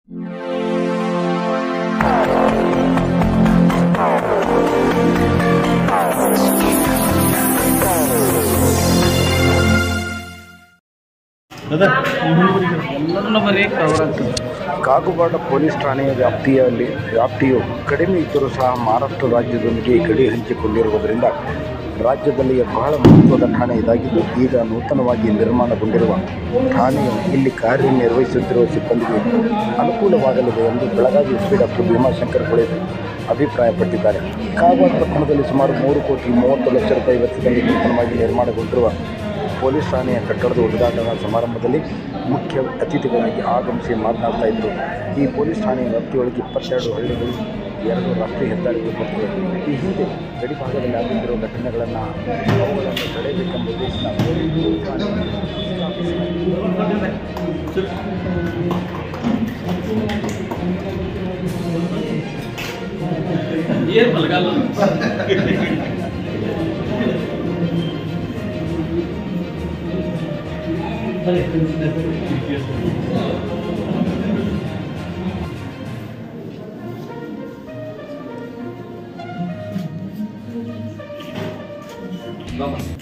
ಎಲ್ಲರೂ ನಮ್ಮಲ್ಲಿ ಕವರ್ ಆಗ್ತದೆ ಕಾಗುವಾಡ ಪೊಲೀಸ್ ಠಾಣೆಯ ವ್ಯಾಪ್ತಿಯಲ್ಲಿ ವ್ಯಾಪ್ತಿಯು ಕಡಿಮೆ ಇದ್ದರೂ ಸಹ ಮಹಾರಾಷ್ಟ್ರ ರಾಜ್ಯದೊಂದಿಗೆ ಗಡಿ ಹಂಚಿಕೊಂಡಿರುವುದರಿಂದ ರಾಜ್ಯದಲ್ಲಿ ಬಹಳ ಮಹತ್ವದ ಠಾಣೆ ಇದಾಗಿದ್ದು ಈಗ ನೂತನವಾಗಿ ನಿರ್ಮಾಣಗೊಂಡಿರುವ ಠಾಣೆಯು ಇಲ್ಲಿ ಕಾರ್ಯನಿರ್ವಹಿಸುತ್ತಿರುವ ಸಿಬ್ಬಂದಿಗೆ ಅನುಕೂಲವಾಗಲಿದೆ ಎಂದು Belagavi S P doctor Bhimashankar ಹೊಳೆದು ಅಭಿಪ್ರಾಯಪಟ್ಟಿದ್ದಾರೆ ಕಾಗವಾಡ ಪಟ್ಟಣದಲ್ಲಿ ಸುಮಾರು ಮೂರು ಕೋಟಿ ಮೂವತ್ತು ಲಕ್ಷ ರೂಪಾಯಿ ವೆಚ್ಚದಲ್ಲಿ ನೂತನವಾಗಿ ನಿರ್ಮಾಣಗೊಂಡಿರುವ ಪೊಲೀಸ್ ಠಾಣೆಯ ಕಟ್ಟಡದ ಉದ್ಘಾಟನಾ ಸಮಾರಂಭದಲ್ಲಿ ಮುಖ್ಯ ಅತಿಥಿಗಳಾಗಿ ಆಗಮಿಸಿ ಮಾತನಾಡ್ತಾ ಇದ್ದರು ಈ ಪೊಲೀಸ್ ಠಾಣೆಯ ವ್ಯಾಪ್ತಿಯೊಳಗೆ ಇಪ್ಪತ್ತೆರಡು ಹಳ್ಳಿಗಳು ಎರಡು ರಾಷ್ಟ್ರೀಯ ಹೆದ್ದಾರಿಗಳು ಬರ್ತವೆ ಈ ಹಿಂದೆ ಗಡಿಭಾಗದಲ್ಲಿ ಆಗುತ್ತಿರುವ ಘಟನೆಗಳನ್ನು ಅವುಗಳನ್ನು ತಡೆಯಬೇಕೆಂಬ ಉದ್ದೇಶದಿಂದ ಪೊಲೀಸ್ ಠಾಣೆ ಏನು ಬಲಗಾಲ Vamos.